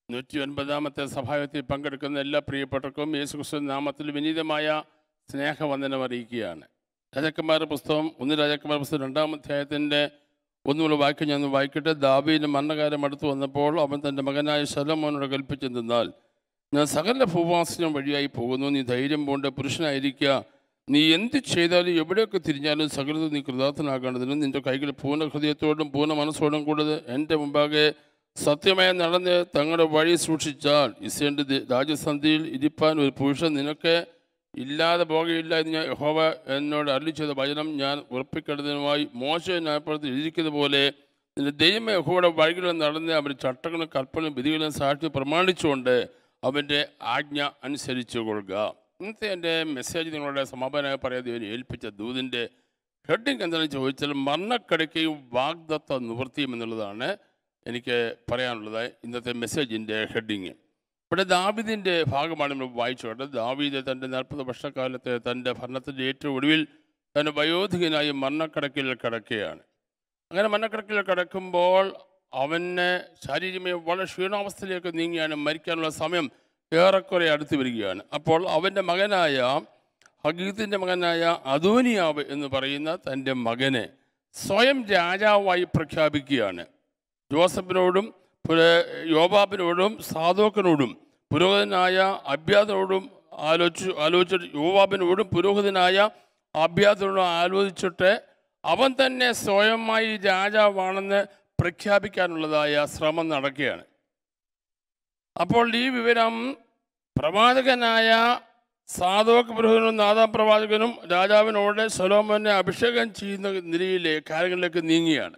നൂറ്റി ഒൻപതാമത്തെ സഭായത്തിൽ പങ്കെടുക്കുന്ന എല്ലാ പ്രിയപ്പെട്ടവർക്കും യേശുക്രിസ്തു നാമത്തിൽ വിനീതമായ സ്നേഹവന്ദനം അറിയിക്കുകയാണ് രാജാക്കന്മാരുടെ പുസ്തകം ഒന്ന് രാജാക്കന്മാരുടെ പുസ്തകം രണ്ടാം അധ്യായത്തിൻ്റെ ഒന്നുമുള്ള വാക്യം ഞാൻ ഒന്ന് വായിക്കട്ടെ ദാവീന് മരണകാലം അടുത്ത് വന്നപ്പോൾ അവൻ തൻ്റെ മകനായ ശലോമോനോട് കൽപ്പിച്ചെന്നാൽ ഞാൻ സകല ഭൂവാസനം വഴിയായി പോകുന്നു നീ ധൈര്യം പൂണ്ട് പുരുഷനായിരിക്കുക നീ എന്ത് ചെയ്താലും എവിടെയൊക്കെ തിരിഞ്ഞാലും സകലതും നീ കൃതാർത്ഥനാകേണ്ടതിനും നിന്റെ കൈകൾ പൂർണ്ണ ഹൃദയത്തോടും പൂർണ്ണ മനസ്സോടും കൂടെ എൻ്റെ മുമ്പാകെ സത്യമായി നടന്ന് തങ്ങളുടെ വഴി സൂക്ഷിച്ചാൽ ഇസ്രയേലിൻ്റെ ദേ- രാജസന്ധിയിൽ ഇരിപ്പാൻ ഒരു പുരുഷൻ നിനക്ക് ഇല്ലാതെ പോകുകയില്ല എന്ന് ഞാൻ യഹോവ എന്നോട് അരളി ചെയ്ത വചനം ഞാൻ ഉറപ്പിക്കേണ്ടതിനുമായി മോശ ന്യായപ്രവൃത്തി എഴുതിക്കുന്നത് പോലെ നിന്റെ ദൈവമേ യഹോവയുടെ വഴികളിൽ നടന്ന് അവൻ്റെ ചട്ടങ്ങളും കൽപ്പനയും വിധികളും സാക്ഷി പ്രമാണിച്ചുകൊണ്ട് അവൻ്റെ ആജ്ഞ അനുസരിച്ചു കൊള്ളുക ഇന്നത്തെ എൻ്റെ മെസ്സേജ് നിങ്ങളുടെ സമാപനമായി പറയാതെ ഇവർ ഏൽപ്പിച്ച ദൂതിൻ്റെ ഹെഡിങ് എന്താണെന്ന് ചോദിച്ചാൽ മരണക്കടയ്ക്കയും വാഗ്ദത്ത നിവൃത്തിയും എന്നുള്ളതാണ് എനിക്ക് പറയാനുള്ളത് ഇന്നത്തെ മെസ്സേജിൻ്റെ ഹെഡിങ് ഇവിടെ ദാവിദിൻ്റെ ഭാഗമാണ് നമ്മൾ വായിച്ചു കേട്ടത് ദാവീദ് തൻ്റെ നാൽപ്പത് വർഷക്കാലത്തെ തൻ്റെ ഭരണത്തിൻ്റെ ഏറ്റവും ഒടുവിൽ തൻ്റെ വയോധികനായി മരണക്കടക്കിൽ കിടക്കുകയാണ് അങ്ങനെ മരണക്കടക്കിൽ കിടക്കുമ്പോൾ അവന് ശാരീരികമായി വളരെ ക്ഷീണാവസ്ഥയിലേക്ക് നീങ്ങിയാണ് മരിക്കാനുള്ള സമയം ഏറെക്കുറെ അടുത്ത് വരികയാണ് അപ്പോൾ അവൻ്റെ മകനായ ഹഗീത്തിൻ്റെ മകനായ അദോനിയാവ് എന്ന് പറയുന്ന തൻ്റെ മകനെ സ്വയം രാജാവായി പ്രഖ്യാപിക്കുകയാണ് ജോസഫിനോടും പുര- യോബാബിനോടും സാധോക്കിനോടും പുരോഹിതനായ അഭ്യാദനോടും ആലോചിച്ചു ആലോചിച്ചിട്ട് യോബാബിനോടും പുരോഹിതനായ അഭ്യാദനോടും ആലോചിച്ചിട്ട് അവൻ തന്നെ സ്വയമായി രാജാവാണെന്ന് പ്രഖ്യാപിക്കാനുള്ളതായ ശ്രമം നടക്കുകയാണ് അപ്പോൾ ഈ വിവരം പ്രവാചകനായ സാധോക്ക് പുരോഹിതനും നാദാ പ്രവാചകനും രാജാവിനോട് സൊലോമോനെ അഭിഷേകം ചെയ്യുന്ന നിലയിലെ കാര്യങ്ങളിലേക്ക് നീങ്ങിയാണ്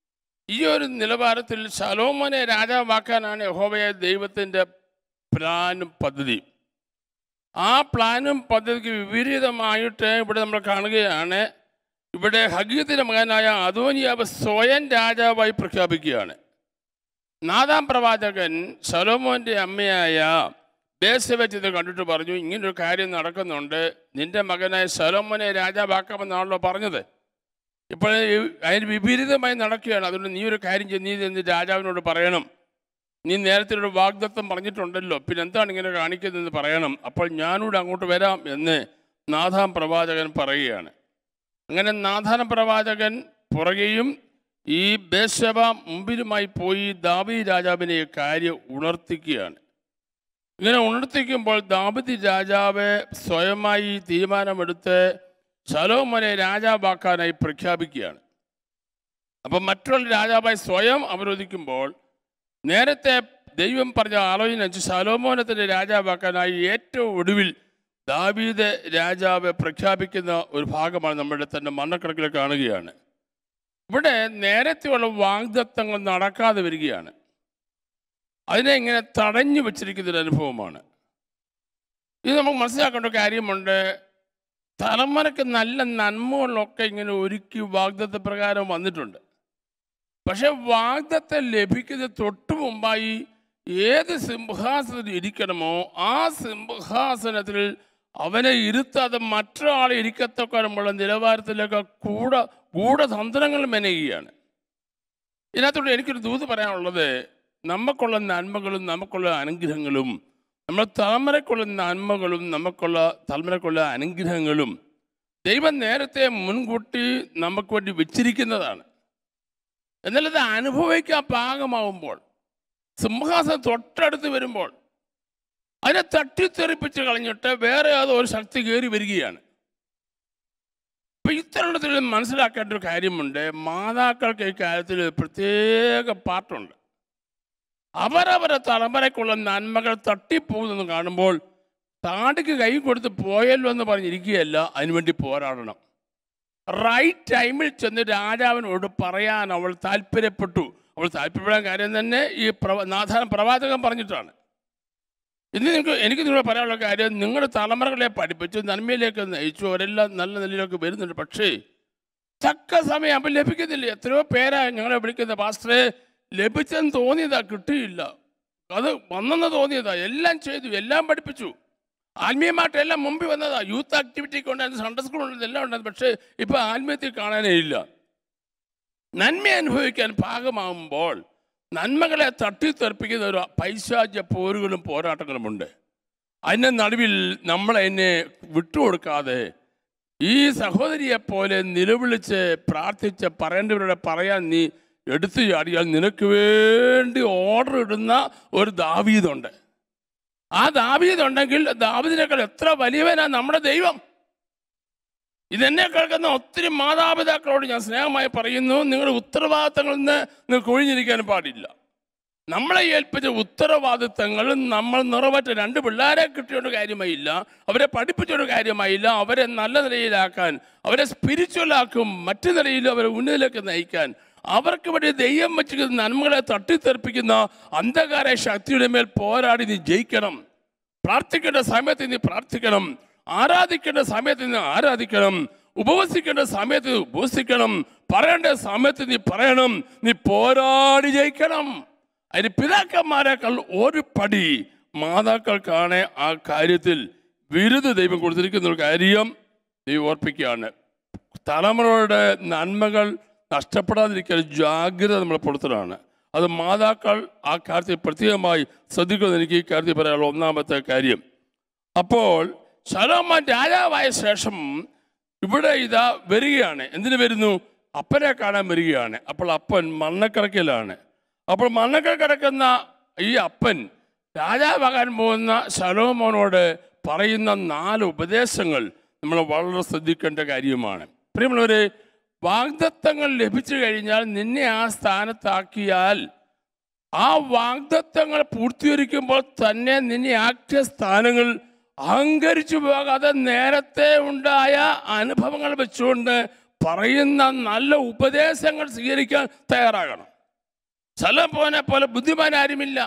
ഈ ഒരു നിലവാരത്തിൽ ശലോമോനെ രാജാവാക്കാനാണ് യഹോവയെ ദൈവത്തിൻ്റെ പ്ലാനും പദ്ധതി ആ പ്ലാനും പദ്ധതിക്ക് വിപരീതമായിട്ട് ഇവിടെ നമ്മൾ കാണുകയാണ് ഇവിടെ ഹഗീത്തിൻ്റെ മകനായ അദോനിയാവ് സ്വയം രാജാവായി പ്രഖ്യാപിക്കുകയാണ് നാദാം പ്രവാചകൻ ശലോമോൻ്റെ അമ്മയായ ദേശവച്ച് ഇത് കണ്ടിട്ട് പറഞ്ഞു ഇങ്ങനൊരു കാര്യം നടക്കുന്നുണ്ട് നിന്റെ മകനായ ശലോമോനെ രാജാവാക്കാമെന്നാണല്ലോ പറഞ്ഞത് ഇപ്പോൾ ഈ- അതിന് വിപരീതമായി നടക്കുകയാണ് അതുകൊണ്ട് നീ ഒരു കാര്യം ചെയ്ത് നീ എന്ന് രാജാവിനോട് പറയണം നീ നേരത്തെ ഒരു വാഗ്ദത്തം പറഞ്ഞിട്ടുണ്ടല്ലോ പിന്നെ എന്താണ് ഇങ്ങനെ കാണിക്കുന്നതെന്ന് പറയണം അപ്പോൾ ഞാനൂടെ അങ്ങോട്ട് വരാം എന്ന് നാഥാം പ്രവാചകൻ പറയുകയാണ് അങ്ങനെ നാഥാന പ്രവാചകൻ പുറകെയും ഈ ബേശവ മുമ്പിലുമായി പോയി ദാവി രാജാവിനെ ഈ കാര്യം ഉണർത്തിക്കുകയാണ് ഇങ്ങനെ ഉണർത്തിക്കുമ്പോൾ ദാവതി രാജാവ് സ്വയമായി തീരുമാനമെടുത്ത് ശലോമനെ രാജാവാക്കാനായി പ്രഖ്യാപിക്കുകയാണ് അപ്പം മറ്റുള്ള രാജാവായി സ്വയം അവരോധിക്കുമ്പോൾ നേരത്തെ ദൈവം പറഞ്ഞ ആലോചന വെച്ച് ശലോമോനെ തന്നെ രാജാവാക്കാനായി ഏറ്റവും ഒടുവിൽ ദാവീദ് രാജാവ് പ്രഖ്യാപിക്കുന്ന ഒരു ഭാഗമാണ് നമ്മുടെ തന്നെ മണ്ണക്കിടക്കിൽ കാണുകയാണ് ഇവിടെ നേരത്തെയുള്ള വാഗ്ദത്തങ്ങൾ നടക്കാതെ വരികയാണ് അതിനെ ഇങ്ങനെ തടഞ്ഞു വെച്ചിരിക്കുന്ന ഒരു അനുഭവമാണ് ഇത് നമുക്ക് മനസ്സിലാക്കേണ്ട ഒരു കാര്യമുണ്ട് തലമുറയ്ക്ക് നല്ല നന്മകളൊക്കെ ഇങ്ങനെ ഒരുക്കി വാഗ്ദത്ത പ്രകാരം വന്നിട്ടുണ്ട് പക്ഷെ വാഗ്ദത്തം ലഭിക്കുന്ന തൊട്ടു മുമ്പായി ഏത് സിംഹാസനത്തിൽ ഇരിക്കണമോ ആ സിംഹാസനത്തിൽ അവനെ ഇരുത്താതെ മറ്റൊരാളെ ഇരിക്കത്തക്കാരുമുള്ള നിലവാരത്തിലേക്ക് കൂട ഗൂഢതന്ത്രങ്ങൾ മെനയുകയാണ് ഇതിനകത്തോട് എനിക്കൊരു ദൂത് പറയാനുള്ളത് നമുക്കുള്ള നന്മകളും നമുക്കുള്ള അനുഗ്രഹങ്ങളും നമ്മൾ തലമുറയ്ക്കുള്ള നന്മകളും നമുക്കുള്ള തലമുറയ്ക്കുള്ള അനുഗ്രഹങ്ങളും ദൈവം നേരത്തെ മുൻകൂട്ടി നമുക്ക് വേണ്ടി വെച്ചിരിക്കുന്നതാണ് എന്നാൽ ഇത് അനുഭവിക്കാൻ പാകമാവുമ്പോൾ സിംഹാസനം തൊട്ടടുത്ത് വരുമ്പോൾ അതിനെ തട്ടിത്തെറിപ്പിച്ച് കളഞ്ഞിട്ട് വേറെ ഏതോ ഒരു ശക്തി കയറി വരികയാണ് അപ്പൊ ഇത്തരണത്തിൽ മനസ്സിലാക്കേണ്ട ഒരു കാര്യമുണ്ട് മാതാക്കൾക്ക് ഈ കാര്യത്തിൽ പ്രത്യേക പാട്ടുണ്ട് അവരവരെ തലമുറയ്ക്കുള്ള നന്മകൾ തട്ടിപ്പോകുന്നെന്ന് കാണുമ്പോൾ താടിക്ക് കൈ കൊടുത്ത് പോയല്ലോ എന്ന് പറഞ്ഞിരിക്കുകയല്ല അതിനുവേണ്ടി പോരാടണം റൈറ്റ് ടൈമിൽ ചെന്ന് രാജാവിനോട് പറയാൻ അവൾ താല്പര്യപ്പെട്ടു അവൾ താല്പര്യപ്പെടാൻ കാര്യം തന്നെ ഈ പ്രവ നാഥാന പ്രവാചകൻ പറഞ്ഞിട്ടാണ് ഇന്ന് നിങ്ങൾക്ക് എനിക്ക് നിങ്ങളോട് പറയാനുള്ള കാര്യം നിങ്ങളുടെ തലമുറകളെ പഠിപ്പിച്ചു നന്മയിലേക്ക് നയിച്ചു അവരെല്ലാം നല്ല നിലയിലേക്ക് വരുന്നുണ്ട് പക്ഷേ തക്ക സമയം അപ്പം ലഭിക്കുന്നില്ല എത്രയോ പേരാ ഞങ്ങളെ വിളിക്കുന്ന പാസ്റ്ററെ ലഭിച്ചെന്ന് തോന്നിയതാ കിട്ടിയില്ല അത് വന്നെന്ന് തോന്നിയതാ എല്ലാം ചെയ്തു എല്ലാം പഠിപ്പിച്ചു ആത്മീയമായിട്ട് എല്ലാം മുമ്പിൽ വന്നതാ യൂത്ത് ആക്ടിവിറ്റിക്ക് ഉണ്ടായിരുന്നു സൺഡേ സ്കൂൾ ഉണ്ടായിരുന്നു എല്ലാം ഉണ്ടായിരുന്നു പക്ഷേ ഇപ്പം ആത്മീയത്തിൽ കാണാനേ ഇല്ല നന്മ അനുഭവിക്കാൻ പാകമാകുമ്പോൾ നന്മകളെ തട്ടിത്തെറിപ്പിക്കുന്ന ഒരു പൈശാച പോരുകളും പോരാട്ടങ്ങളുമുണ്ട് അതിൻ്റെ നടുവിൽ നമ്മൾ അതിനെ വിട്ടുകൊടുക്കാതെ ഈ സഹോദരിയെ പോലെ നിലവിളിച്ച് പ്രാർത്ഥിച്ച് പറയേണ്ടവരുടെ പറയാൻ നീ എടുത്തു ചാടിയാൽ നിനക്ക് വേണ്ടി ഓർഡർ ഇടുന്ന ഒരു ദാവീതുണ്ട് ആ ദാവീതുണ്ടെങ്കിൽ ദാവീദിനേക്കാൾ എത്ര വലിയവനാ നമ്മുടെ ദൈവം ഇതെന്നെ കേൾക്കുന്ന ഒത്തിരി മാതാപിതാക്കളോട് ഞാൻ സ്നേഹമായി പറയുന്നു നിങ്ങളുടെ ഉത്തരവാദിത്തങ്ങളിൽ നിന്ന് നിങ്ങൾക്ക് ഒഴിഞ്ഞിരിക്കാൻ പാടില്ല നമ്മളെ ഏൽപ്പിച്ച ഉത്തരവാദിത്തങ്ങൾ നമ്മൾ നിറവേറ്റ രണ്ട് പിള്ളേരെ കിട്ടിയൊരു കാര്യമായില്ല അവരെ പഠിപ്പിച്ചൊരു കാര്യമായില്ല അവരെ നല്ല നിലയിലാക്കാൻ അവരെ സ്പിരിച്വലാക്കും മറ്റു നിലയിൽ അവരെ ഉന്നതിലേക്ക് നയിക്കാൻ അവർക്ക് വേണ്ടി ദൈവം വെച്ചിരിക്കുന്ന നന്മകളെ തട്ടിത്തെറിപ്പിക്കുന്ന അന്ധകാര ശക്തിയുടെ മേൽ പോരാടി നീ ജയിക്കണം പ്രാർത്ഥിക്കേണ്ട സമയത്ത് നീ പ്രാർത്ഥിക്കണം ആരാധിക്കേണ്ട സമയത്ത് നീ ആരാധിക്കണം ഉപവസിക്കേണ്ട സമയത്ത് നീ ഉപവസിക്കണം പറയേണ്ട സമയത്ത് നീ പറയണം നീ പോരാടി ജയിക്കണം അതിന് പിതാക്കന്മാരെക്കാൾ ഒരു പടി മാതാക്കൾക്കാണ് ആ കാര്യത്തിൽ വിരുദ്ധ ദൈവം കൊടുത്തിരിക്കുന്ന ഒരു കാര്യം നീ ഓർപ്പിക്കുകയാണ് തലമുറയുടെ നന്മകൾ നഷ്ടപ്പെടാതിരിക്കാൻ ജാഗ്രത നമ്മൾ പുറത്തലാണ് അത് മാതാക്കൾ ആ കാര്യത്തിൽ പ്രത്യേകമായി ശ്രദ്ധിക്കുന്നത് എനിക്ക് ഈ കാര്യത്തിൽ പറയാനുള്ള ഒന്നാമത്തെ കാര്യം അപ്പോൾ ശലോമോൻ രാജാവായ ശേഷം ഇവിടെ ഇതാ വരികയാണ് എന്തിനു വരുന്നു അപ്പനെ കാണാൻ വരികയാണ് അപ്പോൾ അപ്പൻ മണ്ണക്കിടക്കലാണ് അപ്പോൾ മണ്ണക്കൽ കിടക്കുന്ന ഈ അപ്പൻ രാജാവാകാൻ പോകുന്ന ശലോമോനോട് പറയുന്ന നാല് ഉപദേശങ്ങൾ നമ്മൾ വളരെ ശ്രദ്ധിക്കേണ്ട കാര്യമാണ് പ്രിയമുള്ളവരെ വാഗ്ദത്തങ്ങൾ ലഭിച്ചു കഴിഞ്ഞാൽ നിന്നെ ആ സ്ഥാനത്താക്കിയാൽ ആ വാഗ്ദത്തങ്ങൾ പൂർത്തീകരിക്കുമ്പോൾ തന്നെ നിന്നെ ആക്കിയ സ്ഥാനങ്ങൾ അഹങ്കരിച്ചു പോകാതെ നേരത്തെ ഉണ്ടായ അനുഭവങ്ങൾ വെച്ചുകൊണ്ട് പറയുന്ന നല്ല ഉപദേശങ്ങൾ സ്വീകരിക്കാൻ തയ്യാറാകണം ശലമോനെ പോലെ ബുദ്ധിമാൻ ആരുമില്ല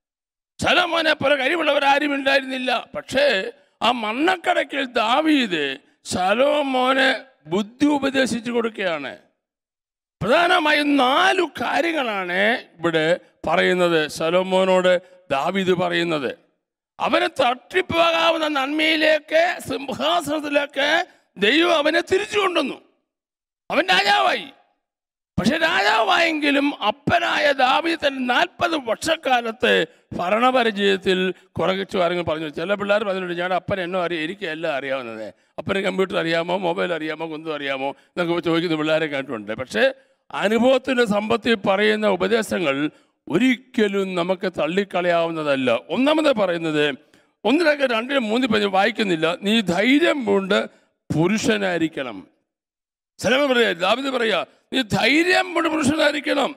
ശലമോനെ പോലെ കഴിവുള്ളവരാരും ഉണ്ടായിരുന്നില്ല പക്ഷേ ആ മണ്ണക്കടക്കിൽ ദാവീദ് ശലോമോനെ ബുദ്ധി ഉപദേശിച്ചു കൊടുക്കുകയാണ് പ്രധാനമായും നാലു കാര്യങ്ങളാണ് ഇവിടെ പറയുന്നത് ശലോമോനോട് ദാവീദ് പറയുന്നത് അവനെ തട്ടിപ്പോകാവുന്ന നന്മയിലേക്ക് സിംഹാസനത്തിലേക്ക് ദൈവം അവനെ തിരിച്ചു കൊണ്ടുവന്നു അവൻ രാജാവായി പക്ഷെ രാജാവായെങ്കിലും അപ്പനായ ദാവീദ് തന്റെ നാൽപ്പത് വർഷക്കാലത്ത് ഭരണപരിചയത്തിൽ കുറച്ചു കാര്യങ്ങൾ പറഞ്ഞു ചില പിള്ളേർ പറഞ്ഞിട്ടുണ്ട് ഞാൻ അപ്പൻ എന്നോ അറിയാം എനിക്ക് എല്ലാം അറിയാവുന്നത് അപ്പന് കമ്പ്യൂട്ടർ അറിയാമോ മൊബൈൽ അറിയാമോ കുന്തും അറിയാമോ എന്നൊക്കെ ചോദിക്കുന്ന പിള്ളേരെ കേട്ടിട്ടുണ്ട് പക്ഷേ അനുഭവത്തിൻ്റെ സമ്പത്തിൽ പറയുന്ന ഉപദേശങ്ങൾ ഒരിക്കലും നമുക്ക് തള്ളിക്കളയാവുന്നതല്ല ഒന്നാമത് പറയുന്നത് ഒന്നിലൊക്കെ രണ്ടിനും മൂന്ന് പേര് വായിക്കുന്നില്ല നീ ധൈര്യം കൊണ്ട് പുരുഷനായിരിക്കണം ചിലവർ പറയാ ദാവിദ് പറയാ നീ ധൈര്യം കൊണ്ട് പുരുഷനായിരിക്കണം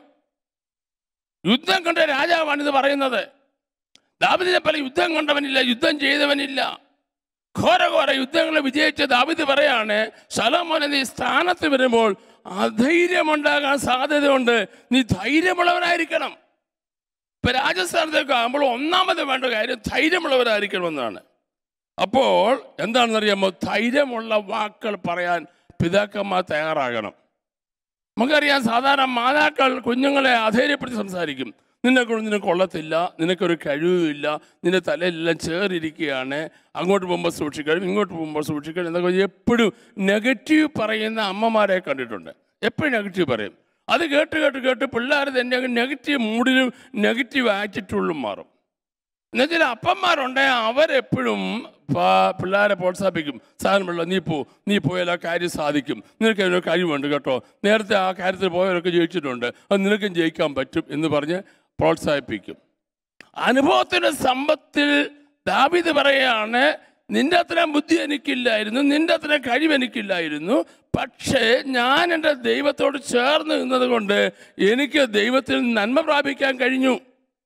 യുദ്ധം കണ്ട രാജാവാണിത് പറയുന്നത് ദാവിദിനെ പോലെ യുദ്ധം കണ്ടവനില്ല യുദ്ധം ചെയ്തവനില്ല ഘോര ഘോര യുദ്ധങ്ങൾ വിജയിച്ച ദാവിദ് പറയാണ് ശലോമോനെ നീ സ്ഥാനത്ത് വരുമ്പോൾ അധൈര്യമുണ്ടാകാൻ സാധ്യതയുണ്ട് നീ ധൈര്യമുള്ളവനായിരിക്കണം ഇപ്പൊ രാജസ്ഥാനത്തേക്ക് ആകുമ്പോൾ ഒന്നാമത് വേണ്ട കാര്യം ധൈര്യമുള്ളവരായിരിക്കണമെന്നാണ് അപ്പോൾ എന്താണെന്നറിയാമോ ധൈര്യമുള്ള വാക്കുകൾ പറയാൻ പിതാക്കന്മാർ തയ്യാറാകണം നമുക്കറിയാം സാധാരണ മാതാക്കൾ കുഞ്ഞുങ്ങളെ അധൈര്യപ്പെടുത്തി സംസാരിക്കും നിന്നെ കൊണ്ട് നിനക്ക് കൊള്ളത്തില്ല നിനക്കൊരു കഴിവുമില്ല നിന്റെ തലയിലെല്ലാം ചേറിയിരിക്കുകയാണ് അങ്ങോട്ട് പോകുമ്പോൾ സൂക്ഷിക്കണം ഇങ്ങോട്ട് പോകുമ്പോൾ സൂക്ഷിക്കണം എന്നൊക്കെ പറഞ്ഞ് എപ്പോഴും നെഗറ്റീവ് പറയുന്ന അമ്മമാരെ കണ്ടിട്ടുണ്ട് എപ്പോഴും നെഗറ്റീവ് പറയും അത് കേട്ട് കേട്ട് കേട്ട് പിള്ളേർ തന്നെ നെഗറ്റീവ് മൂഡിലും നെഗറ്റീവ് ആറ്റിറ്റ്യൂഡിലും മാറും എന്നുവെച്ചാൽ അപ്പന്മാരുണ്ട് അവരെപ്പോഴും പ- പിള്ളേരെ പ്രോത്സാഹിപ്പിക്കും സാധനമുള്ള നീ പോ നീ പോയാൽ ആ കാര്യം സാധിക്കും നിനക്ക് അതിനൊരു കഴിവുണ്ട് കേട്ടോ നേരത്തെ ആ കാര്യത്തിൽ പോയവരൊക്കെ ജയിച്ചിട്ടുണ്ട് അത് നിനക്കും ജയിക്കാൻ പറ്റും എന്ന് പറഞ്ഞ് പ്രോത്സാഹിപ്പിക്കും അനുഭവത്തിൻ്റെ സമ്പത്തിൽ ദാവിദ് പറയുകയാണ് നിന്റെ അത്രയും ബുദ്ധി എനിക്കില്ലായിരുന്നു നിന്റെ അത്രയും കഴിവ് എനിക്കില്ലായിരുന്നു പക്ഷേ ഞാൻ എൻ്റെ ദൈവത്തോട് ചേർന്ന് നിന്നത് കൊണ്ട് എനിക്ക് ദൈവത്തിൽ നന്മ പ്രാപിക്കാൻ കഴിഞ്ഞു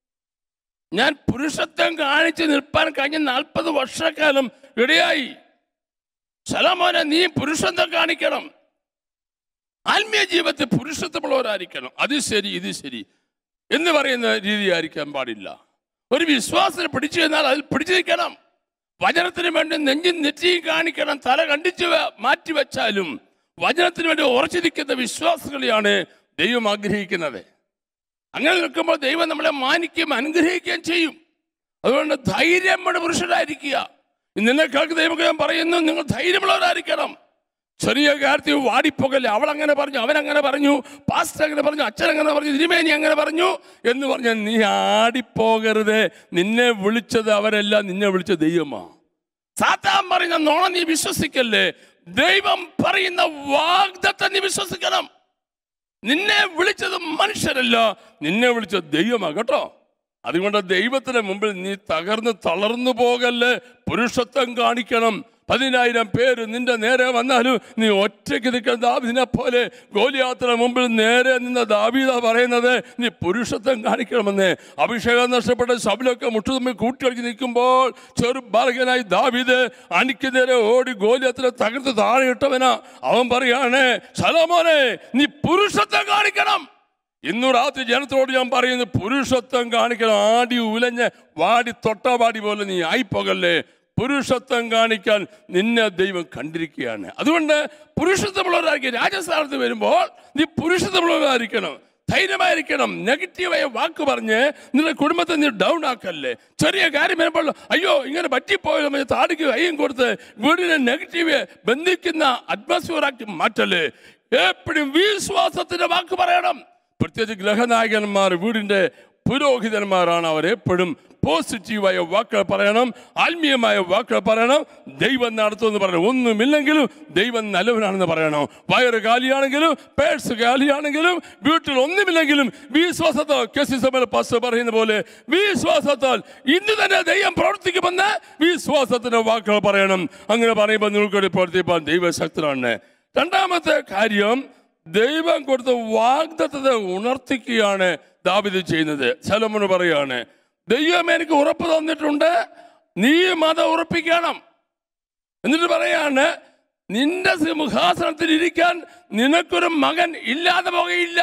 ഞാൻ പുരുഷത്വം കാണിച്ച് നിൽപ്പാൻ കഴിഞ്ഞ നാൽപ്പത് വർഷക്കാലം ഇടയായി ശലമോനെ നീ പുരുഷത്വം കാണിക്കണം ആത്മീയ ജീവിതത്തിൽ പുരുഷത്വമുള്ളവരായിരിക്കണം അത് ശരി ഇത് ശരി എന്ന് പറയുന്ന രീതിയായിരിക്കാൻ പാടില്ല ഒരു വിശ്വാസത്തിൽ പിടിച്ചു എന്നാൽ അതിൽ പിടിച്ചു നിൽക്കണം വചനത്തിന് വേണ്ടി നെഞ്ചും നെറ്റിയും കാണിക്കണം തല കണ്ടിച്ച് വെ- മാറ്റി വെച്ചാലും വചനത്തിന് വേണ്ടി ഉറച്ചു നിൽക്കുന്ന വിശ്വാസങ്ങളെയാണ് ദൈവം ആഗ്രഹിക്കുന്നത് അങ്ങനെ നിൽക്കുമ്പോൾ ദൈവം നമ്മളെ മാനിക്കുകയും അനുഗ്രഹിക്കുകയും ചെയ്യും അതുകൊണ്ട് ധൈര്യമുള്ള പുരുഷരായിരിക്കുക ഇന്നെ കേൾക്ക് ദൈവം പറയുന്നു നിങ്ങൾ ധൈര്യമുള്ളവരായിരിക്കണം ചെറിയ കാര്യത്തിൽ വാടിപ്പോകല്ലേ അവൾ അങ്ങനെ പറഞ്ഞു അവൻ അങ്ങനെ പറഞ്ഞു പാസ്റ്റർ അങ്ങനെ പറഞ്ഞു അച്ഛൻ അങ്ങനെ പറഞ്ഞു തിരുമേനി അങ്ങനെ പറഞ്ഞു എന്ന് പറഞ്ഞ നീ ആടിപ്പോകരുത് നിന്നെ വിളിച്ചത് അവരെല്ലാം നിന്നെ വിളിച്ച ദൈവമാ സാത്താൻ പറയുന്ന നോണ നീ വിശ്വസിക്കല്ലേ ദൈവം പറയുന്ന വാഗ്ദത്തെ നീ വിശ്വസിക്കണം നിന്നെ വിളിച്ചത് മനുഷ്യരല്ല നിന്നെ വിളിച്ച ദൈവമാ കേട്ടോ അതുകൊണ്ട് ദൈവത്തിന് മുമ്പിൽ നീ തകർന്ന് തളർന്നു പോകല്ലേ പുരുഷത്വം കാണിക്കണം പതിനായിരം പേര് നിന്റെ നേരെ വന്നാലും നീ ഒറ്റയ്ക്ക് നിൽക്കുന്ന ദാവിദിനെ പോലെ ഗോലിയാത്ര മുമ്പിൽ നേരെ നിന്ന ദാവീദ പറയുന്നത് നീ പുരുഷത്വം കാണിക്കണമെന്ന് അഭിഷേകം നഷ്ടപ്പെട്ട സഭയിലൊക്കെ മുട്ടുതമ്മിൽ കൂട്ടിയടിച്ച് നിൽക്കുമ്പോൾ ചെറു ബാലകനായി ദാവീദ് അണിക്ക് നേരെ ഓടി ഗോലിയാത്തിനെ തകർത്ത് താഴെ ഇട്ടവനാ അവൻ പറയാണ് സലോമോനെ നീ പുരുഷത്വം കാണിക്കണം ഇന്നു രാത്രി ജനത്തോട് ഞാൻ പറയുന്നു പുരുഷത്വം കാണിക്കണം ആടി ഉലഞ്ഞ് വാടി തൊട്ടാവാടി പോലെ നീ ആയിപ്പോകല്ലേ പുരുഷത്വം കാണിക്കാൻ നിന്നെ ദൈവം കണ്ടിരിക്കുകയാണ് അതുകൊണ്ട് പുരുഷത്വമുള്ളവരായിരിക്കും രാജസ്ഥാനത്ത് വരുമ്പോൾ നീ പുരുഷത്വമുള്ളവരായിരിക്കണം ധൈര്യമായിരിക്കണം നെഗറ്റീവായ വാക്ക് പറഞ്ഞ് നിന്റെ കുടുംബത്തെ നീ ഡൗൺ ആക്കല്ലേ ചെറിയ കാര്യം വരുമ്പോൾ അയ്യോ ഇങ്ങനെ പറ്റിപ്പോയല്ലോ താടിക്ക് കയ്യും കൊടുത്ത് വീടിനെ നെഗറ്റീവ് ബന്ധിക്കുന്ന അറ്റ്മോസ്ഫിയറാക്കി മാറ്റല്ലേ എപ്പോഴും വിശ്വാസത്തിന്റെ വാക്ക് പറയണം പ്രത്യേകിച്ച് ഗ്രഹനായകന്മാർ വീടിന്റെ പുരോഹിതന്മാരാണ് അവർ എപ്പോഴും പോസിറ്റീവായ വാക്കുകൾ പറയണം ആത്മീയമായ വാക്കുകൾ പറയണം ദൈവം നടത്തുമെന്ന് പറയണം ഒന്നുമില്ലെങ്കിലും ദൈവം നല്ലവനാണെന്ന് പറയണം വയറ് കാലിയാണെങ്കിലും പേഴ്സ് കാലിയാണെങ്കിലും വീട്ടിൽ ഒന്നുമില്ലെങ്കിലും വിശ്വാസത്താൽ കെസി സഭയിലെ പാസ്റ്റർ പറയുന്ന പോലെ വിശ്വാസത്താൽ ഇന്ന് തന്നെ ദൈവം പ്രവർത്തിക്കുമെന്ന് വിശ്വാസത്തിന്റെ വാക്കുകൾ പറയണം അങ്ങനെ പറയുമ്പോൾ നിങ്ങൾക്ക് പ്രവർത്തിപ്പാൻ ദൈവശക്തനാണ് രണ്ടാമത്തെ കാര്യം ദൈവം കൊടുത്ത വാഗ്ദത്തത്തെ ഉണർത്തിക്കുകയാണ് ദാവിദ് ചെയ്യുന്നത് ശലോമോന് പറയാണ് ദൈവം എനിക്ക് ഉറപ്പ് തന്നിട്ടുണ്ട് നീ മതം ഉറപ്പിക്കണം എന്നിട്ട് പറയാണ് നിന്റെ സിംഹാസനത്തിൽ ഇരിക്കാൻ നിനക്കൊരു മകൻ ഇല്ലാതെ പോകുകയില്ല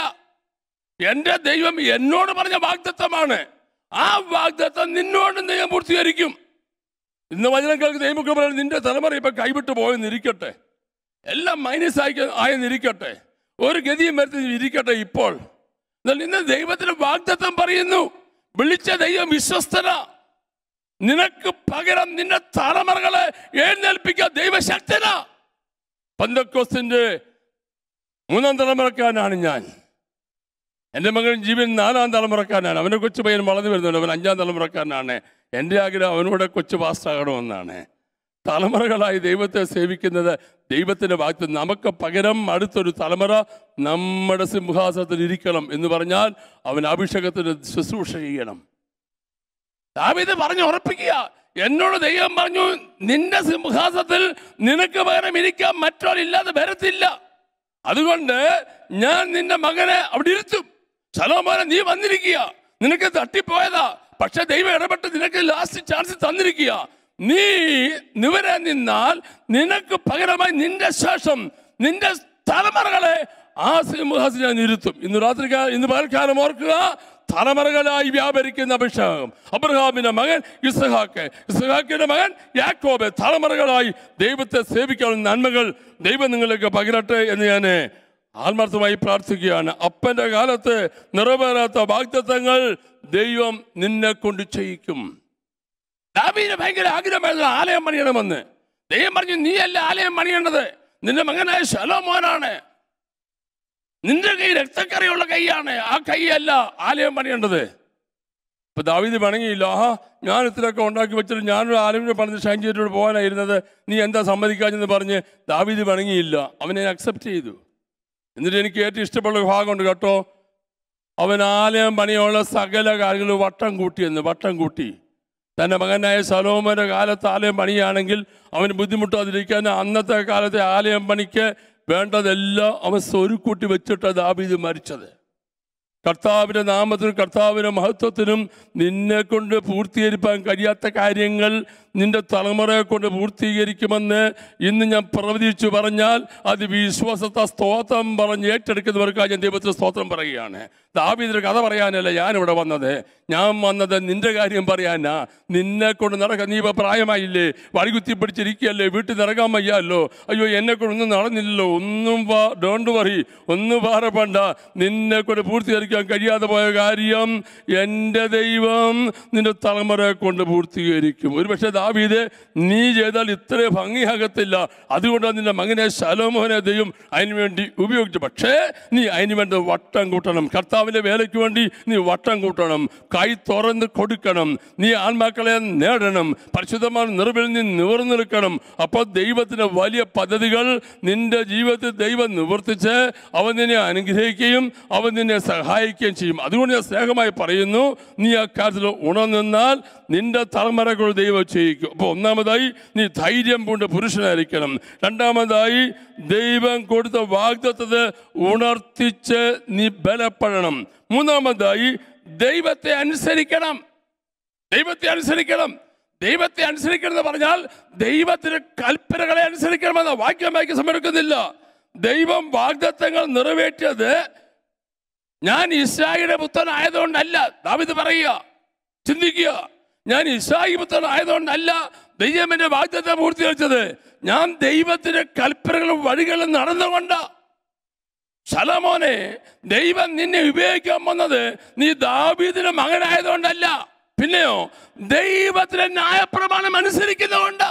എന്റെ ദൈവം എന്നോട് പറഞ്ഞ വാഗ്ദത്തമാണ് ആ വാഗ്ദത്തം നിന്നോടും ദൈവം പൂർത്തീകരിക്കും ഇന്ന് വചനം കേൾക്കുന്ന ദൈവമൊക്കെ പറയുന്നത് നിന്റെ തലമുറ ഇപ്പൊ കൈവിട്ട് പോയെന്നിരിക്കട്ടെ എല്ലാം മൈനസ് ആയി ആയെന്നിരിക്കട്ടെ ഒരു ഗതിയും വരുത്തി ഇരിക്കട്ടെ ഇപ്പോൾ എന്നാൽ ഇന്ന് ദൈവത്തിന് വാഗ്ദത്തം പറയുന്നു വിളിച്ച ദൈവം വിശ്വസ്തന നിനക്ക് പകരം നിന്റെ തലമുറകളെ എഴുന്നേൽപ്പിക്കാൻ ദൈവശക്തന പന്തക്കോസ്തിന്റെ മൂന്നാം തലമുറക്കാരനാണ് ഞാൻ എൻ്റെ മകൻ ജീവൻ നാലാം തലമുറക്കാരനാണ് അവൻ്റെ കൊച്ചു പയ്യൻ വളർന്നു വരുന്നുണ്ട് അവൻ അഞ്ചാം തലമുറക്കാരനാണ് എൻ്റെ ആഗ്രഹം അവനോട് കൊച്ചു പാസ്റ്റാകണമെന്നാണ് തലമുറകളായി ദൈവത്തെ സേവിക്കുന്നത് ദൈവത്തിൻ്റെ ഭാഗത്ത് നമുക്ക് പകരം അടുത്തൊരു തലമുറ നമ്മുടെ സിംഹാസനത്തിൽ ഇരിക്കണം എന്ന് പറഞ്ഞാൽ അവൻ അഭിഷേകത്തിന് ശുശ്രൂഷ ചെയ്യണം ദാവീദ് പറഞ്ഞു ഉറപ്പിക്കുക എന്നോട് ദൈവം പറഞ്ഞു നിന്റെ സിംഹാസനത്തിൽ നിനക്ക് പകരം ഇരിക്കാൻ മറ്റൊരില്ലാതെ വരത്തില്ല അതുകൊണ്ട് ഞാൻ നിന്റെ മകനെ അവിടെ ഇരുത്തും ശലോമോനെ നീ വന്നിരിക്കുക നിനക്ക് തട്ടിപ്പോയതാ പക്ഷെ ദൈവം ഇടപെട്ട് നിനക്ക് ലാസ്റ്റ് ചാൻസ് തന്നിരിക്കുക നീ നിവരെ നിന്നാൽ നിനക്ക് പകരമായി നിന്റെ ശേഷം നിന്റെ തലമുറകളെ ആ സിംഹാസനം ഞാൻ ഇരുത്തും ഇന്ന് രാത്രി ഇന്ന് പകൽക്കാലം ഓർക്കുക തലമുറകളായി വ്യാപരിക്കുന്ന അഭിഷേകം അബ്രഹാമിന്റെ മകൻ ഇസ്ഹാക്ക് ഇസ്ഹാക്കിന്റെ മകൻ യാക്കോബ് തലമുറകളായി ദൈവത്തെ സേവിക്കാനുള്ള നന്മകൾ ദൈവം നിങ്ങൾക്ക് പകരട്ടെ എന്ന് ഞാൻ ആത്മാർത്ഥമായി പ്രാർത്ഥിക്കുകയാണ് അപ്പന്റെ കാലത്ത് നിറവേറാത്ത വാഗ്ദത്തങ്ങൾ ദൈവം നിന്നെ കൊണ്ട് ചെയ്യിക്കും ദാവീദിന് ഭയങ്കര ആഗ്രഹമായിരുന്നു ആലയം പണിയണമെന്ന് ദൈവം പറഞ്ഞു നീയല്ല ആലയം പണിയേണ്ടത് നിന്റെ മകനായ ശലോമോനാണ് നിന്റെ കൈ രക്തക്കറിയുള്ള കൈയാണ് ആ കൈയല്ല ആലയം പണിയേണ്ടത് ഇപ്പൊ ദാവീദ് പണങ്ങിയില്ല ആഹാ ഞാൻ ഇത്രയൊക്കെ ഉണ്ടാക്കി വെച്ചിട്ട് ഞാനൊരു ആലമിനെ പണിത് ഷൈൻ ചെയ്തിട്ട് പോകാനായിരുന്നത് നീ എന്താ സമ്മതിക്കാഞ്ഞെന്ന് പറഞ്ഞ് ദാവീദ് പണങ്ങിയില്ല അവനെ അക്സെപ്റ്റ് ചെയ്തു എന്നിട്ട് എനിക്ക് ഏറ്റവും ഇഷ്ടമുള്ള ഒരു ഭാഗമുണ്ട് കേട്ടോ അവൻ ആലയം പണിയുള്ള സകല കാര്യങ്ങളും വട്ടം കൂട്ടിയെന്ന് വട്ടം കൂട്ടി തൻ്റെ മകനായ സലോമന്റെ കാലത്ത് ആലയം പണിയാണെങ്കിൽ അവന് ബുദ്ധിമുട്ടാതിരിക്കാൻ അന്നത്തെ കാലത്തെ ആലയം പണിക്ക് വേണ്ടതെല്ലാം അവൻ സ്വരുക്കൂട്ടി വെച്ചിട്ട് ദാബീദ് മരിച്ചത് കർത്താവിൻ്റെ നാമത്തിനും കർത്താവിൻ്റെ മഹത്വത്തിനും നിന്നെ കൊണ്ട് പൂർത്തീകരിക്കാൻ കഴിയാത്ത കാര്യങ്ങൾ നിന്റെ തലമുറയെ കൊണ്ട് പൂർത്തീകരിക്കുമെന്ന് ഇന്ന് ഞാൻ പ്രവചിച്ചു പറഞ്ഞാൽ അത് വിശ്വാസത്തെ സ്തോത്രം പറഞ്ഞ് ഏറ്റെടുക്കുന്നവർക്കായി ഞാൻ ദൈവത്തിന് സ്തോത്രം പറയുകയാണ് ദാവീദിന്റെ കഥ പറയാനല്ല ഞാനിവിടെ വന്നത് ഞാൻ വന്നത് നിന്റെ കാര്യം പറയാനാ നിന്നെ കൊണ്ട് നടക്കാൻ നീ ഇപ്പോൾ പ്രായമായില്ലേ വടികുത്തി പിടിച്ചിരിക്കുകയല്ലേ വീട്ടിൽ നിറങ്ങാൻ വയ്യാമല്ലോ അയ്യോ എന്നെ കൊണ്ടൊന്നും നടന്നില്ലല്ലോ ഒന്നും ഡോണ്ട് വറി ഒന്നും പാറപ്പണ്ട നിന്നെ കൊണ്ട് പൂർത്തീകരിക്കാൻ കഴിയാതെ പോയ കാര്യം എൻ്റെ ദൈവം നിന്റെ തലമുറയെ കൊണ്ട് പൂർത്തീകരിക്കും ഒരുപക്ഷെ ദാവീദ് നീ ചെയ്താൽ ഇത്ര ഭംഗിയാകത്തില്ല അതുകൊണ്ടാണ് നിന്റെ മകനെ ശലോമോനെ ദൈവം അതിനു വേണ്ടി ഉപയോഗിച്ചു പക്ഷേ നീ അതിന് വേണ്ടി വട്ടം കൂട്ടണം കർത്താവിൻ്റെ വേലയ്ക്ക് വേണ്ടി നീ വട്ടം കൂട്ടണം കൈ തുറന്ന് കൊടുക്കണം നീ ആത്മാക്കളെ നേടണം പരിശുദ്ധമായ നിറവിൽ നീ നിവർന്നു നിൽക്കണം അപ്പോൾ ദൈവത്തിൻ്റെ വലിയ പദ്ധതികൾ നിന്റെ ജീവിതത്തിൽ ദൈവം നിവർത്തിച്ച് അവൻ നിന്നെ അനുഗ്രഹിക്കുകയും അവൻ നിന്നെ സഹായിക്കുകയും ചെയ്യും അതുകൊണ്ട് ഞാൻ സ്നേഹമായി പറയുന്നു നീ ആ കാര്യത്തിൽ ഉണർന്നാൽ നിന്റെ തലമുറകൾ ദൈവം ചെയ്യിക്കും അപ്പോൾ ഒന്നാമതായി നീ ധൈര്യം പൂണ്ട പുരുഷനായിരിക്കണം രണ്ടാമതായി ദൈവം കൊടുത്ത വാഗ്ദത്തത് ഉണർത്തിച്ച് നീ ബലപ്പെടണം മൂന്നാമതായി ദൈവത്തെ അനുസരിക്കണം ദൈവത്തെ അനുസരിക്കണം ദൈവത്തെ അനുസരിക്കണം എന്ന് പറഞ്ഞാൽ ദൈവത്തിന് കൽപ്പനകളെ അനുസരിക്കണമെന്ന വാക്യം വായിക്കാൻ സമയമെടുക്കുന്നില്ല ദൈവം വാഗ്ദത്തങ്ങൾ നിറവേറ്റിയത് ഞാൻ ഇസ്രായേലിന്റെ പുത്രൻ ആയതുകൊണ്ടല്ല ദാവിദ് പറയുക ചിന്തിക്കുക ഞാൻ ഇസ്രായേൽ പുത്രൻ ആയതുകൊണ്ടല്ല ദൈവം എന്റെ വാഗ്ദത്തം പൂർത്തീകരിച്ചത് ഞാൻ ദൈവത്തിന്റെ കൽപ്പനകളും വഴികളും നടന്നുകൊണ്ട് ശലമോനെ ദൈവം നിന്നെ ഉപയോഗിക്കാൻ വന്നത് നീ ദാവീദിന്റെ മകനായതുകൊണ്ടല്ല പിന്നെയോ ദൈവത്തിന്റെ ന്യായപ്രമാണം അനുസരിക്കുന്നതുകൊണ്ട്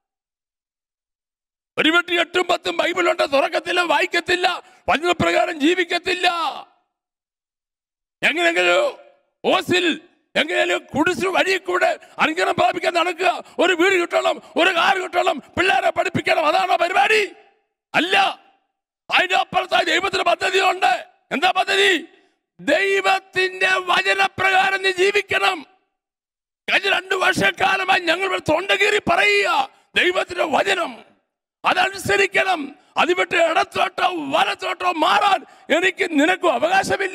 ഒരു വെട്ടി എട്ടും പത്തും ബൈബിളുണ്ട് തുറക്കത്തില്ല വായിക്കത്തില്ല വചനപ്രകാരം ജീവിക്കത്തില്ല എങ്ങനെയെങ്കിലും ഓസിൽ എങ്ങനെയാലും കുടിച്ചു വഴി കൂടെ അനുഗ്രഹം പ്രാപിക്കാൻ നടക്കുക ഒരു വീട് കിട്ടണം ഒരു കാർ കിട്ടണം പിള്ളേരെ പഠിപ്പിക്കണം അതാണോ പരിപാടി അല്ല അതിന്റെ അപ്പുറത്തായി ദൈവത്തിന് പദ്ധതിയുണ്ട് എന്താ പദ്ധതി ദൈവത്തിന്റെ വചനപ്രകാരം നീ ജീവിക്കണം കഴിഞ്ഞ രണ്ടു വർഷക്കാലമായി ഞങ്ങൾ ഇവിടെ തൊണ്ടകീറി പറയുക ദൈവത്തിന്റെ വചനം അതനുസരിക്കണം അത് വിട്ട് ഇടത്തോട്ടോ വലത്തോട്ടോ മാറാൻ എനിക്ക് നിനക്കും അവകാശമില്ല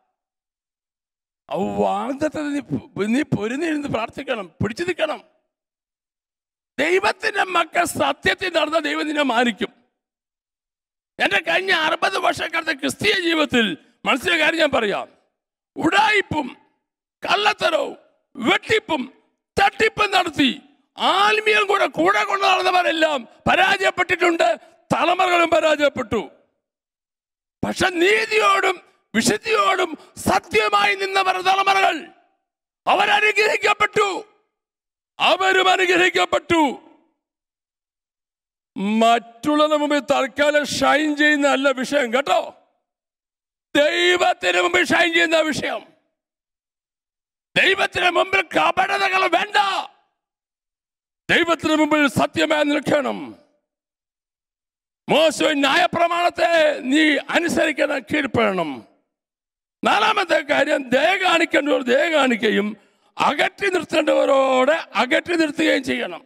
ആ വാഗ്ദത്തം നീ പ് നീ പൊരുന്നിരുന്ന് പ്രാർത്ഥിക്കണം പിടിച്ചു നിൽക്കണം ദൈവത്തിന്റെ മക്കൾ സത്യത്തിൽ നടന്ന ദൈവം നിന്നെ മാനിക്കും എന്റെ കഴിഞ്ഞ അറുപത് വർഷക്കാലത്തെ ക്രിസ്തീയ ജീവിതത്തിൽ മനസ്സിലായ കാര്യം ഞാൻ പറയാം ഉടായിപ്പും കള്ളത്തരവും വെട്ടിപ്പും തട്ടിപ്പും നടത്തി ആത്മീയം കൂടെ കൂടെ കൊണ്ട് നടന്നവരെല്ലാം പരാജയപ്പെട്ടിട്ടുണ്ട് തലമുറകളും പരാജയപ്പെട്ടു പക്ഷെ നീതിയോടും വിശുദ്ധിയോടും സത്യമായി നിന്നവരുടെ തലമുറകൾ അവരനുഗ്രഹിക്കപ്പെട്ടു അവരും അനുഗ്രഹിക്കപ്പെട്ടു മറ്റുള്ളവരുടെ മുമ്പിൽ തൽക്കാലം ഷൈൻ ചെയ്യുന്ന അല്ല വിഷയം കേട്ടോ ദൈവത്തിന് മുമ്പിൽ ഷൈൻ ചെയ്യുന്ന വിഷയം ദൈവത്തിന് മുമ്പിൽ കപടതകൾ വേണ്ട ദൈവത്തിന് മുമ്പിൽ സത്യമായി നിൽക്കണം മോശം ന്യായപ്രമാണത്തെ നീ അനുസരിക്കണം കീഴ്പ്പെടണം നാലാമത്തെ കാര്യം ദയ കാണിക്കേണ്ടവർ ദയ കാണിക്കുകയും അകറ്റി നിർത്തേണ്ടവരോട് അകറ്റി നിർത്തുകയും ചെയ്യണം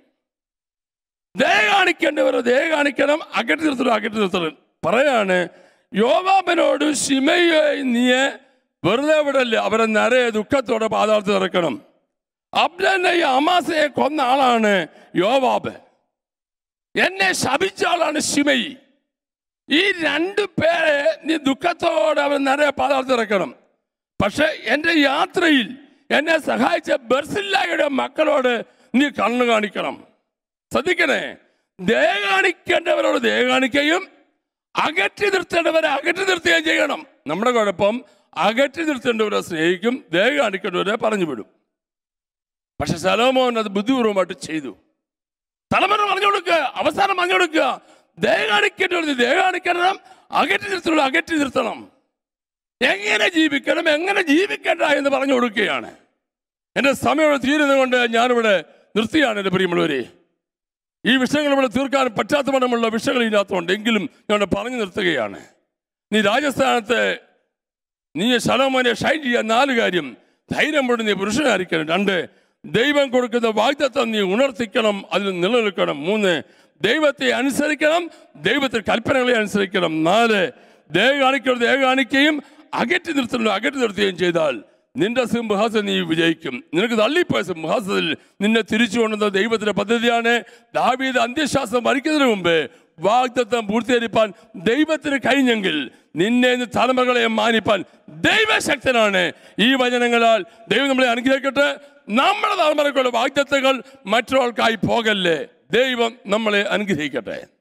ദയ കാണിക്കേണ്ടവർ ദയ കാണിക്കണം അകറ്റി നിർത്തണം അകറ്റി നിർത്തണം പറയാണ് യോവാബനോട് ശിമയെ നീയെ വെറുതെ വിടല്ലേ അവരെ നിറയെ ദുഃഖത്തോടെ പാതാളത്തിൽ ഇറക്കണം അബ്ദനെ അമാസയെ കൊന്ന ആളാണ് യോവാബ് എന്നെ ശപിച്ച ആളാണ് ശിമയി ഈ രണ്ട് പേരെ നീ ദുഃഖത്തോടെ അവർ നിറയെ പാതാളത്തിൽ ഇറക്കണം പക്ഷെ എൻ്റെ യാത്രയിൽ എന്നെ സഹായിച്ച ബർസില്ലായുടെ മക്കളോട് നീ കണ്ണു കാണിക്കണം ശ്രദ്ധിക്കണേ ദയ കാണിക്കേണ്ടവരോട് ദയ കാണിക്കുകയും അകറ്റി നിർത്തേണ്ടവരെ അകറ്റി നിർത്തുകയും ചെയ്യണം നമ്മുടെ കുഴപ്പം അകറ്റി നിർത്തേണ്ടവരെ സ്നേഹിക്കും ദയ കാണിക്കേണ്ടവരെ പറഞ്ഞു വിടും പക്ഷെ സലോമോൻ അത് ബുദ്ധിപൂർവമായിട്ട് ചെയ്തു തലമുറ പറഞ്ഞു കൊടുക്കുക അവസാനം പറഞ്ഞു കൊടുക്കുക ദയ കാണിക്കേണ്ടവർ ദയ കാണിക്കണം അകറ്റി നിർത്തണം അകറ്റി നിർത്തണം എങ്ങനെ ജീവിക്കണം എങ്ങനെ ജീവിക്കണ്ട എന്ന് പറഞ്ഞു കൊടുക്കുകയാണ് എൻ്റെ സമയം തീരുന്നത് കൊണ്ട് ഞാനിവിടെ നിർത്തിയാണ് എൻ്റെ പ്രിയമുള്ളവരെ ഈ വിഷയങ്ങൾ ഇവിടെ തീർക്കാൻ പറ്റാത്ത മണമുള്ള വിഷയങ്ങൾ ഇതിനകത്തുണ്ട് എങ്കിലും ഞാൻ പറഞ്ഞു നിർത്തുകയാണ് നീ രാജസ്ഥാനത്തെ നീ ശലോമോനെ ഷൈൻ ചെയ്യാൻ നാല് കാര്യം ധൈര്യം കൊണ്ട് നീ പുരുഷനായിരിക്കണം രണ്ട് ദൈവം കൊടുക്കുന്ന വാഗ്ദത്തം നീ ഉണർത്തിക്കണം അതിൽ നിലനിൽക്കണം മൂന്ന് ദൈവത്തെ അനുസരിക്കണം ദൈവത്തിന്റെ കൽപ്പനകളെ അനുസരിക്കണം നാല് ദയ കാണിക്കണം ദയ കാണിക്കുകയും അകറ്റി നിർത്തണം അകറ്റി നിർത്തുകയും ചെയ്താൽ നിന്റെ സിംഹാസനം നീ വിജയിക്കും നിനക്ക് തള്ളിപ്പോയ സിംഹാസനത്തിൽ നിന്നെ തിരിച്ചു കൊണ്ടുവന്ന ദൈവത്തിന്റെ പദ്ധതിയാണ് ദാവീദ് അന്ത്യശ്വാസം മരിക്കുന്നതിന് മുമ്പ് വാഗ്ദത്തം പൂർത്തീകരിപ്പാൻ ദൈവത്തിന് കഴിഞ്ഞെങ്കിൽ നിന്നെ ഇന്ന് തലമുറകളെ മാനിപ്പാൻ ദൈവശക്തനാണ് ഈ വചനങ്ങളാൽ ദൈവം നമ്മളെ അനുഗ്രഹിക്കട്ടെ നമ്മുടെ തലമുറകളുടെ വാഗ്ദത്തങ്ങൾ മറ്റൊരാൾക്കായി പോകല്ലേ ദൈവം നമ്മളെ അനുഗ്രഹിക്കട്ടെ